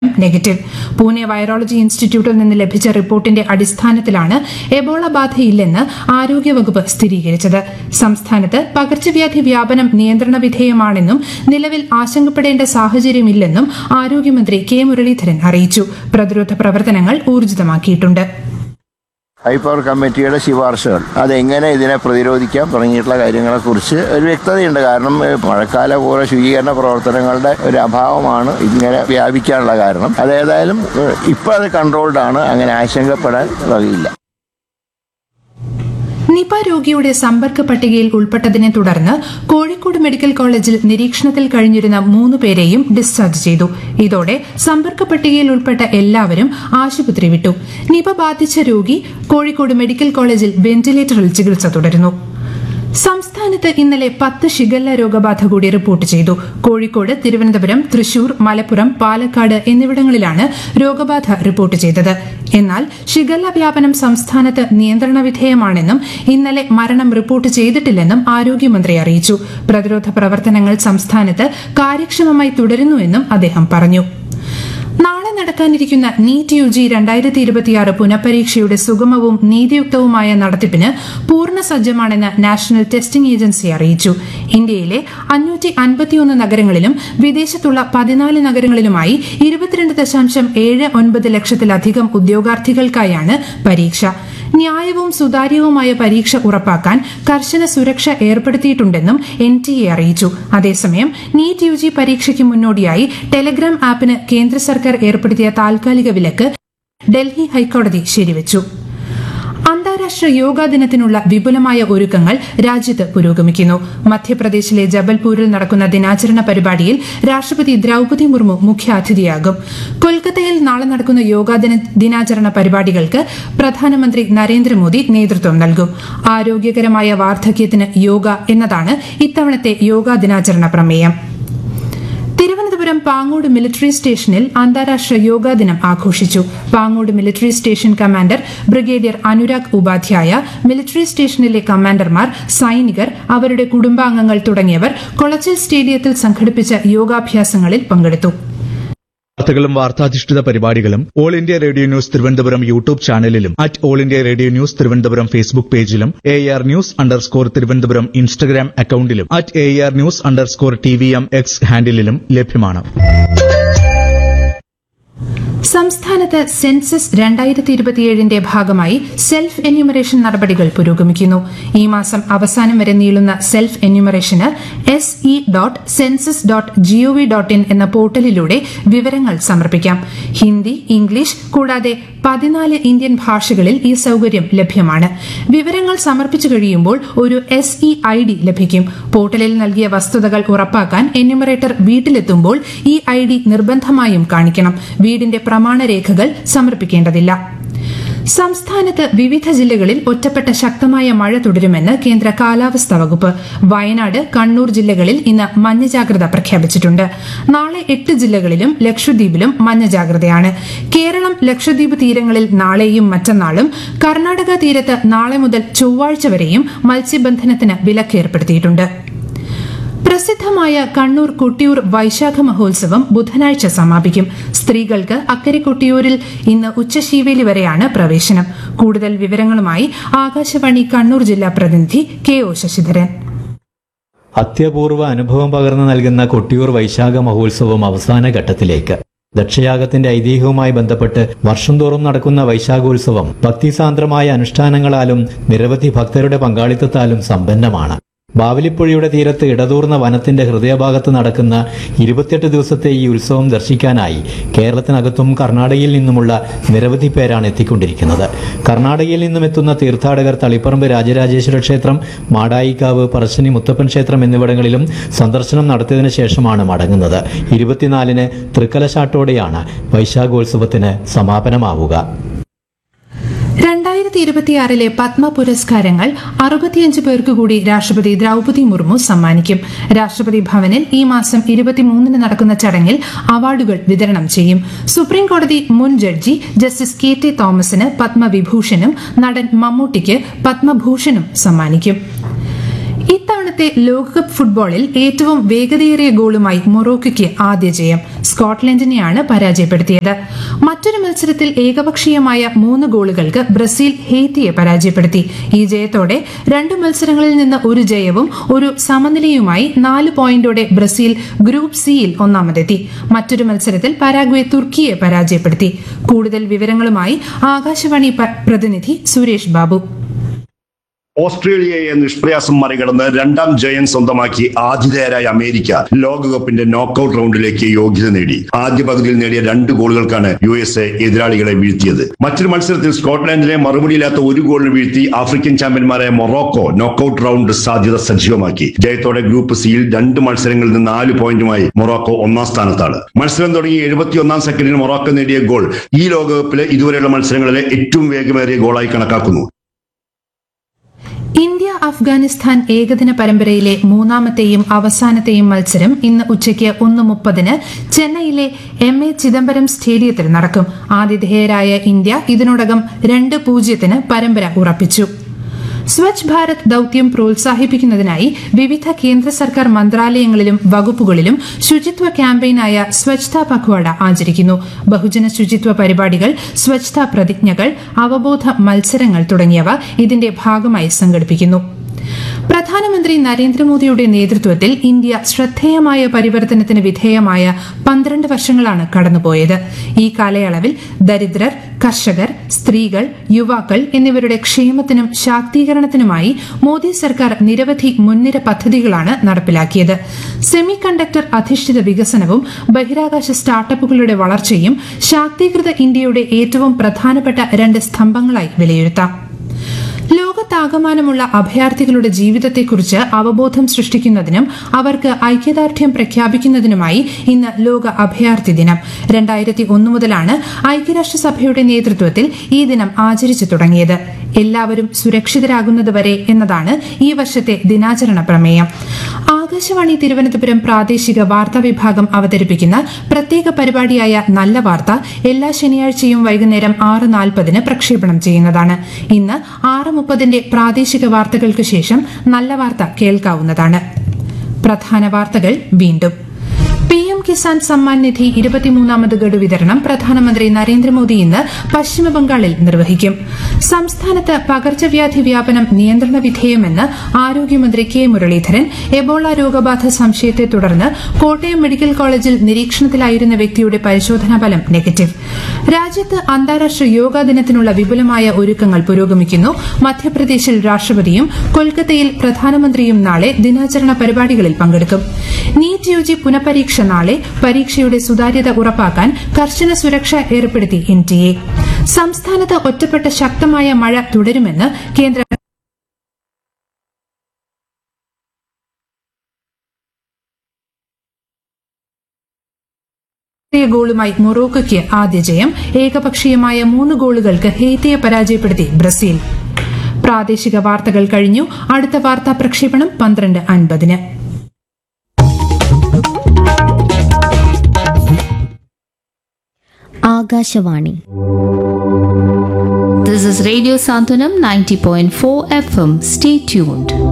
Negative Pune virology ഇൻസ്റ്റിറ്റ്യൂട്ടിൽ നിന്ന് ലഭിച്ച റിപ്പോർട്ടിന്റെ അടിസ്ഥാനത്തിലാണ് എബോള ബാധയില്ലെന്ന് ആരോഗ്യവകുപ്പ് സ്ഥിരീകരിച്ചത് സംസ്ഥാനത്ത് പകർച്ചവ്യാധി വ്യാപനം നിയന്ത്രണ വിധേയമാണെന്നും നിലവിൽ ആശങ്കപ്പെടേണ്ട സാഹചര്യമില്ലെന്നും ആരോഗ്യമന്ത്രി കെ മുരളീധരൻ അറിയിച്ചു പ്രതിരോധ പ്രവർത്തനങ്ങൾ ഊർജിതമാക്കിയിട്ടുണ്ട് ഹൈപ്പവർ കമ്മിറ്റിയുടെ ശുപാർശകൾ അതെങ്ങനെ ഇതിനെ പ്രതിരോധിക്കാം തുടങ്ങിയിട്ടുള്ള കാര്യങ്ങളെക്കുറിച്ച് ഒരു വ്യക്തതയുണ്ട് കാരണം ഏഹ്, മഴക്കാല പോലെ ശുചീകരണ പ്രവർത്തനങ്ങളുടെ ഒരു അഭാവമാണ് ഇങ്ങനെ വ്യാപിക്കാനുള്ള കാരണം അതേതായാലും ഏഹ്, ഇപ്പോൾ അത് കൺട്രോൾഡ് ആണ് അങ്ങനെ ആശങ്കപ്പെടാൻ വകയില്ല നിപ രോഗിയുടെ സമ്പർക്ക പട്ടികയിൽ ഉൾപ്പെട്ടതിനെ തുടർന്ന് കോഴിക്കോട് മെഡിക്കൽ കോളേജിൽ നിരീക്ഷണത്തിൽ കഴിഞ്ഞിരുന്ന മൂന്ന് പേരെയും ഡിസ്ചാർജ് ചെയ്തു ഇതോടെ സമ്പർക്ക പട്ടികയിൽ ഉൾപ്പെട്ട എല്ലാവരും ആശുപത്രി വിട്ടു നിപ ബാധിച്ച രോഗി കോഴിക്കോട് മെഡിക്കൽ കോളേജിൽ വെന്റിലേറ്ററിൽ ചികിത്സ തുടരുന്നു സംസ്ഥാനത്ത് ഇന്നലെ പത്ത് ഷിഗല്ല രോഗബാധ കൂടി റിപ്പോർട്ട് ചെയ്തു കോഴിക്കോട് തിരുവനന്തപുരം തൃശൂർ മലപ്പുറം പാലക്കാട് എന്നിവിടങ്ങളിലാണ് രോഗബാധ റിപ്പോർട്ട് ചെയ്തത് എന്നാൽ ഷിഗല്ല വ്യാപനം സംസ്ഥാനത്ത് നിയന്ത്രണ വിധേയമാണെന്നും ഇന്നലെ മരണം റിപ്പോർട്ട് ചെയ്തിട്ടില്ലെന്നും ആരോഗ്യമന്ത്രി അറിയിച്ചു പ്രതിരോധ പ്രവർത്തനങ്ങൾ സംസ്ഥാനത്ത് കാര്യക്ഷമമായി തുടരുന്നുവെന്നും അദ്ദേഹം പറഞ്ഞു നാളെ നടക്കാനിരിക്കുന്ന നീറ്റ് യു ജി രണ്ടായിരത്തി ഇരുപത്തിയാറ് പുനഃപരീക്ഷയുടെ സുഗമവും നീതിയുക്തവുമായ നടത്തിപ്പിന് പൂർണ്ണ സജ്ജമാണെന്ന് നാഷണൽ ടെസ്റ്റിംഗ് ഏജൻസി അറിയിച്ചു ഇന്ത്യയിലെ അഞ്ഞൂറ്റി അൻപത്തിയൊന്ന് നഗരങ്ങളിലും വിദേശത്തുള്ള പതിനാല് നഗരങ്ങളിലുമായി ഇരുപത്തിരണ്ട് ദശാംശം ഏഴ് ഒൻപത് ലക്ഷത്തിലധികം ഉദ്യോഗാർത്ഥികൾക്കായാണ് പരീക്ഷ ന്യായവും സുതാര്യവുമായ പരീക്ഷ ഉറപ്പാക്കാൻ കർശന സുരക്ഷ ഏർപ്പെടുത്തിയിട്ടുണ്ടെന്നും എൻ ടി എ അറിയിച്ചു അതേസമയം നീറ്റ് യു ജി പരീക്ഷയ്ക്ക് മുന്നോടിയായി ടെലഗ്രാം ആപ്പിന് കേന്ദ്ര സർക്കാർ ഏർപ്പെടുത്തിയ താൽക്കാലിക വിലക്ക് ഡൽഹി ഹൈക്കോടതി ശരിവച്ചു അന്താരാഷ്ട്ര യോഗാ ദിനത്തിനുള്ള വിപുലമായ ഒരുക്കങ്ങൾ രാജ്യത്ത് പുരോഗമിക്കുന്നു മധ്യപ്രദേശിലെ ജബൽപൂരിൽ നടക്കുന്ന ദിനാചരണ പരിപാടിയിൽ രാഷ്ട്രപതി ദ്രൌപതി മുർമു മുഖ്യാതിഥിയാകും കൊൽക്കത്തയിൽ നാളെ നടക്കുന്ന യോഗാ ദിന ദിനാചരണ പരിപാടികൾക്ക് പ്രധാനമന്ത്രി നരേന്ദ്രമോദി നേതൃത്വം നൽകും ആരോഗ്യകരമായ വാർദ്ധക്യത്തിന് യോഗ എന്നതാണ് ഇത്തവണത്തെ യോഗാ ദിനാചരണ പ്രമേയം തിരുവനന്തപുരം പാങ്ങോട് മിലിറ്ററി സ്റ്റേഷനിൽ അന്താരാഷ്ട്ര യോഗാ ദിനം ആഘോഷിച്ചു Pangode military station commander brigadier Anurag Upadhyay military സ്റ്റേഷനിലെ കമാൻഡർമാർ സൈനികർ അവരുടെ കുടുംബാംഗങ്ങൾ തുടങ്ങിയവർ കൊളച്ചൽ സ്റ്റേഡിയത്തിൽ സംഘടിപ്പിച്ച യോഗാഭ്യാസങ്ങളിൽ പങ്കെടുത്തു വാർത്തകളും വാർത്താധിഷ്ഠിത പരിപാടികളും All India Radio news Thiruvananthapuram YouTube ചാനലിലും at All India Radio news Thiruvananthapuram Facebook പേജിലും A R news underscore Thiruvananthapuram Instagram അക്കൌണ്ടിലും at A R news underscore T V M X ഹാൻഡിലും ലഭ്യമാണ് സംസ്ഥാനത്ത് സെൻസസ് രണ്ടായിരത്തി ഇരുപത്തിയേഴിന്റെ ഭാഗമായി സെൽഫ് എന്യൂമറേഷൻ നടപടികൾ പുരോഗമിക്കുന്നു ഈ മാസം അവസാനം വരെ നീളുന്ന സെൽഫ് എന്യൂമറേഷന് S E dot census dot GOV dot in എന്ന പോർട്ടലിലൂടെ വിവരങ്ങൾ സമർപ്പിക്കാം ഹിന്ദി ഇംഗ്ലീഷ് കൂടാതെ പതിനാല് ഇന്ത്യൻ ഭാഷകളിൽ ഈ സൌകര്യം ലഭ്യമാണ് വിവരങ്ങൾ സമർപ്പിച്ചു കഴിയുമ്പോൾ ഒരു എസ് ഇ ഐ ഡി ലഭിക്കും പോർട്ടലിൽ നൽകിയ വസ്തുതകൾ ഉറപ്പാക്കാൻ എന്യൂമറേറ്റർ വീട്ടിലെത്തുമ്പോൾ ഈ ഐ ഡി നിർബന്ധമായും കാണിക്കണം വീടിന്റെ പ്രമാണരേഖകൾ സമർപ്പിക്കേണ്ടതില്ല സംസ്ഥാനത്ത് വിവിധ ജില്ലകളിൽ ഒറ്റപ്പെട്ട ശക്തമായ മഴ തുടരുമെന്ന് കേന്ദ്ര കാലാവസ്ഥാ വകുപ്പ് വയനാട് കണ്ണൂർ ജില്ലകളിൽ ഇന്ന് മഞ്ഞ ജാഗ്രത പ്രഖ്യാപിച്ചിട്ടുണ്ട് നാളെ എട്ട് ജില്ലകളിലും ലക്ഷദ്വീപിലും മഞ്ഞ ജാഗ്രതയാണ് കേരളം ലക്ഷദ്വീപ് തീരങ്ങളിൽ നാളെയും മറ്റന്നാളും കർണാടക തീരത്ത് നാളെ മുതൽ ചൊവ്വാഴ്ച വരെയും മത്സ്യബന്ധനത്തിന് വിലക്കേർപ്പെടുത്തിയിട്ടുണ്ട് പ്രസിദ്ധമായ കണ്ണൂർ കൊട്ടിയൂർ വൈശാഖ മഹോത്സവം ബുധനാഴ്ച സമാപിക്കും സ്ത്രീകൾക്ക് അക്കരെ കൊട്ടിയൂരിൽ ഇന്ന് ഉച്ചശീവേലി വരെയാണ് പ്രവേശനം കൂടുതൽ വിവരങ്ങളുമായി ആകാശവാണി കണ്ണൂർ ജില്ലാ പ്രതിനിധി കെ ഒ ശശിധരൻ അത്യപൂർവ അനുഭവം പകർന്നു നൽകുന്ന കൊട്ടിയൂർ വൈശാഖ മഹോത്സവം അവസാന ഘട്ടത്തിലേക്ക് ദക്ഷയാഗത്തിന്റെ ഐതിഹ്യവുമായി ബന്ധപ്പെട്ട് വർഷം തോറും നടക്കുന്ന വൈശാഖോത്സവം ഭക്തിസാന്ദ്രമായ അനുഷ്ഠാനങ്ങളാലും നിരവധി ഭക്തരുടെ പങ്കാളിത്തത്താലും സമ്പന്നമാണ് ബാവലിപ്പുഴയുടെ തീരത്ത് ഇടതൂർന്ന വനത്തിന്റെ ഹൃദയഭാഗത്ത് നടക്കുന്ന ഇരുപത്തിയെട്ട് ദിവസത്തെ ഈ ഉത്സവം ദർശിക്കാനായി കേരളത്തിനകത്തും കർണാടകയിൽ നിന്നുമുള്ള നിരവധി പേരാണ് എത്തിക്കൊണ്ടിരിക്കുന്നത് കർണാടകയിൽ നിന്നും എത്തുന്ന തീർത്ഥാടകർ തളിപ്പറമ്പ് രാജരാജേശ്വര ക്ഷേത്രം മാടായിക്കാവ് പറശ്ശിനി മുത്തപ്പൻ ക്ഷേത്രം എന്നിവിടങ്ങളിലും സന്ദർശനം നടത്തിയതിനു ശേഷമാണ് മടങ്ങുന്നത് ഇരുപത്തിനാലിന് തൃക്കലശാട്ടോടെയാണ് വൈശാഖോത്സവത്തിന് സമാപനമാവുക രണ്ടായിരത്തി ഇരുപത്തിയാറിലെ പത്മ പുരസ്കാരങ്ങൾ അറുപത്തിയഞ്ച് പേർക്ക് കൂടി രാഷ്ട്രപതി ദ്രൌപതി മുർമു സമ്മാനിക്കും രാഷ്ട്രപതി ഭവനിൽ ഈ മാസം ഇരുപത്തിമൂന്നിന് നടക്കുന്ന ചടങ്ങിൽ അവാർഡുകൾ വിതരണം ചെയ്യും സുപ്രീം കോടതി മുൻ ജഡ്ജി ജസ്റ്റിസ് കെ ടി തോമസിന് പത്മവിഭൂഷണും നടൻ മമ്മൂട്ടിക്ക് പത്മഭൂഷണും സമ്മാനിക്കും ഇത്തവണത്തെ ലോകകപ്പ് ഫുട്ബോളിൽ ഏറ്റവും വേഗതയേറിയ ഗോളുമായി മൊറോക്കോയ്ക്ക് ആദ്യ ജയം സ്കോട്ട്ലൻഡിനെയാണ് പരാജയപ്പെടുത്തിയത് മറ്റൊരു മത്സരത്തിൽ ഏകപക്ഷീയമായ മൂന്ന് ഗോളുകൾക്ക് ബ്രസീൽ ഹെയ്ത്തിയെ പരാജയപ്പെടുത്തി ഈ ജയത്തോടെ രണ്ട് മത്സരങ്ങളിൽ നിന്ന് ഒരു ജയവും ഒരു സമനിലയുമായി നാല് പോയിന്റോടെ ബ്രസീൽ ഗ്രൂപ്പ് സിയിൽ ഒന്നാമതെത്തി മറ്റൊരു മത്സരത്തിൽ പരാഗ്വെ തുർക്കിയെ പരാജയപ്പെടുത്തി കൂടുതൽ വിവരങ്ങളുമായി ആകാശവാണി പ- പ്രതിനിധി സുരേഷ് ബാബു ഓസ്ട്രേലിയയെ നിഷ്പ്രയാസം മറികടന്ന് രണ്ടാം ജയം സ്വന്തമാക്കി ആതിഥേയരായ അമേരിക്ക ലോകകപ്പിന്റെ നോക്കൌട്ട് റൗണ്ടിലേക്ക് യോഗ്യത നേടി ആദ്യ പകുതിയിൽ നേടിയ രണ്ട് ഗോളുകൾക്കാണ് യു എസ് എ എതിരാളികളെ വീഴ്ത്തിയത് മറ്റൊരു മത്സരത്തിൽ സ്കോട്ട്ലാൻഡിനെ മറുപടിയില്ലാത്ത ഒരു ഗോളിന് വീഴ്ത്തി ആഫ്രിക്കൻ ചാമ്പ്യന്മാരായ മൊറോക്കോ നോക്കൌട്ട് റൗണ്ട് സാധ്യത സജീവമാക്കി ജയത്തോടെ ഗ്രൂപ്പ് സിയിൽ രണ്ട് മത്സരങ്ങളിൽ നിന്ന് നാല് പോയിന്റുമായി മൊറോക്കോ ഒന്നാം സ്ഥാനത്താണ് മത്സരം തുടങ്ങി എഴുപത്തിയൊന്നാം സെക്കൻഡിൽ മൊറോക്കോ നേടിയ ഗോൾ ഈ ലോകകപ്പിലെ ഇതുവരെയുള്ള മത്സരങ്ങളിലെ ഏറ്റവും വേഗമേറിയ ഗോളായി കണക്കാക്കുന്നു ഇന്ത്യ അഫ്ഗാനിസ്ഥാൻ ഏകദിന പരമ്പരയിലെ മൂന്നാമത്തെയും അവസാനത്തെയും മത്സരം ഇന്ന് ഉച്ചയ്ക്ക് ഒന്ന് മുപ്പതിന് ചെന്നൈയിലെ എം എ ചിദംബരം സ്റ്റേഡിയത്തിൽ നടക്കും ആതിഥേയരായ ഇന്ത്യ ഇതിനോടകം രണ്ട് പൂജ്യത്തിന് പരമ്പര ഉറപ്പിച്ചു സ്വച്ഛ് ഭാരത് ദൌത്യം പ്രോത്സാഹിപ്പിക്കുന്നതിനായി വിവിധ കേന്ദ്ര സർക്കാർ മന്ത്രാലയങ്ങളിലും വകുപ്പുകളിലും ശുചിത്വ ക്യാമ്പയിനായ സ്വച്ഛതാ പഖ്വാഡ ആചരിക്കുന്നു ബഹുജന ശുചിത്വ പരിപാടികൾ സ്വച്ഛതാ പ്രതിജ്ഞകൾ അവബോധ മത്സരങ്ങൾ തുടങ്ങിയവ ഇതിന്റെ ഭാഗമായി സംഘടിപ്പിക്കുന്നു പ്രധാനമന്ത്രി നരേന്ദ്രമോദിയുടെ നേതൃത്വത്തിൽ ഇന്ത്യ ശ്രദ്ധേയമായ പരിവർത്തനത്തിന് വിധേയമായ പന്ത്രണ്ട് വർഷങ്ങളാണ് കടന്നുപോയത് ഈ കാലയളവിൽ ദരിദ്രർ കർഷകർ സ്ത്രീകൾ യുവാക്കൾ എന്നിവരുടെ ക്ഷേമത്തിനും ശാക്തീകരണത്തിനുമായി മോദി സർക്കാർ നിരവധി മുൻനിര പദ്ധതികളാണ് നടപ്പിലാക്കിയത് സെമി കണ്ടക്ടർ അധിഷ്ഠിത വികസനവും ബഹിരാകാശ സ്റ്റാർട്ടപ്പുകളുടെ വളർച്ചയും ശാക്തീകൃത ഇന്ത്യയുടെ ഏറ്റവും പ്രധാനപ്പെട്ട രണ്ട് സ്തംഭങ്ങളായി വിലയിരുത്താം ലോകത്താകമാനമുള്ള അഭയാർത്ഥികളുടെ ജീവിതത്തെക്കുറിച്ച് അവബോധം സൃഷ്ടിക്കുന്നതിനും അവർക്ക് ഐക്യദാർഢ്യം പ്രഖ്യാപിക്കുന്നതിനുമായി ഇന്ന് ലോക അഭയാർത്ഥി ദിനം രണ്ടായിരത്തി ഒന്ന് മുതലാണ് ഐക്യരാഷ്ട്രസഭയുടെ നേതൃത്വത്തിൽ ഈ ദിനം ആചരിച്ചു തുടങ്ങിയത് എല്ലാവരും സുരക്ഷിതരാകുന്നതുവരെ എന്നതാണ് ഈ വർഷത്തെ ദിനാചരണ പ്രമേയം ആകാശവാണി തിരുവനന്തപുരം പ്രാദേശിക വാർത്താ വിഭാഗം അവതരിപ്പിക്കുന്ന പ്രത്യേക പരിപാടിയായ നല്ല വാർത്ത എല്ലാ ശനിയാഴ്ചയും വൈകുന്നേരം ആറ് നാൽപ്പതിന് പ്രക്ഷേപണം ചെയ്യുന്നതാണ് ഇന്ന് ആറ് മുപ്പതിന്റെ പ്രാദേശിക വാർത്തകൾക്ക് ശേഷം നല്ല വാർത്ത കേൾക്കാവുന്നതാണ് പ്രധാന വാർത്തകൾ വീണ്ടും പി എം കിസാൻ സമ്മാൻ നിധി ഇരുപത്തിമൂന്നാമത് ഗഡു വിതരണം പ്രധാനമന്ത്രി നരേന്ദ്രമോദി ഇന്ന് പശ്ചിമബംഗാളിൽ നിർവഹിക്കും സംസ്ഥാനത്ത് പകർച്ചവ്യാധി വ്യാപനം നിയന്ത്രണ വിധേയമെന്ന് ആരോഗ്യമന്ത്രി കെ മുരളീധരൻ എബോള രോഗബാധ സംശയത്തെ തുടർന്ന് കോട്ടയം മെഡിക്കൽ കോളേജിൽ നിരീക്ഷണത്തിലായിരുന്ന വ്യക്തിയുടെ പരിശോധനാ ഫലം നെഗറ്റീവ് രാജ്യത്ത് അന്താരാഷ്ട്ര യോഗാ ദിനത്തിനുള്ള വിപുലമായ ഒരുക്കങ്ങൾ പുരോഗമിക്കുന്നു മധ്യപ്രദേശിൽ രാഷ്ട്രപതിയും കൊൽക്കത്തയിൽ പ്രധാനമന്ത്രിയും നാളെ ദിനാചരണ പരിപാടികളിൽ പങ്കെടുക്കും നീറ്റ് യു ജി പുനഃപരീക്ഷ നാളെ പരീക്ഷയുടെ സുതാര്യത ഉറപ്പാക്കാൻ കർശന സുരക്ഷ ഏർപ്പെടുത്തി എൻ ടി എ സംസ്ഥാനത്ത് ഒറ്റപ്പെട്ട ശക്തമായ മഴ തുടരുമെന്ന് കേന്ദ്ര യ ഗോളുമായി മൊറോക്കോയ്ക്ക് ആദ്യ ജയം ഏകപക്ഷീയമായ മൂന്ന് ഗോളുകൾക്ക് ഹെയ്ത്തിയെ പരാജയപ്പെടുത്തി ബ്രസീൽ പ്രാദേശിക വാർത്തകൾ കഴിഞ്ഞു അടുത്ത വാർത്താ പ്രക്ഷേപണം പന്ത്രണ്ട് അൻപതിന് Akashvani This is Radio Santanam 90.4 FM. Stay tuned.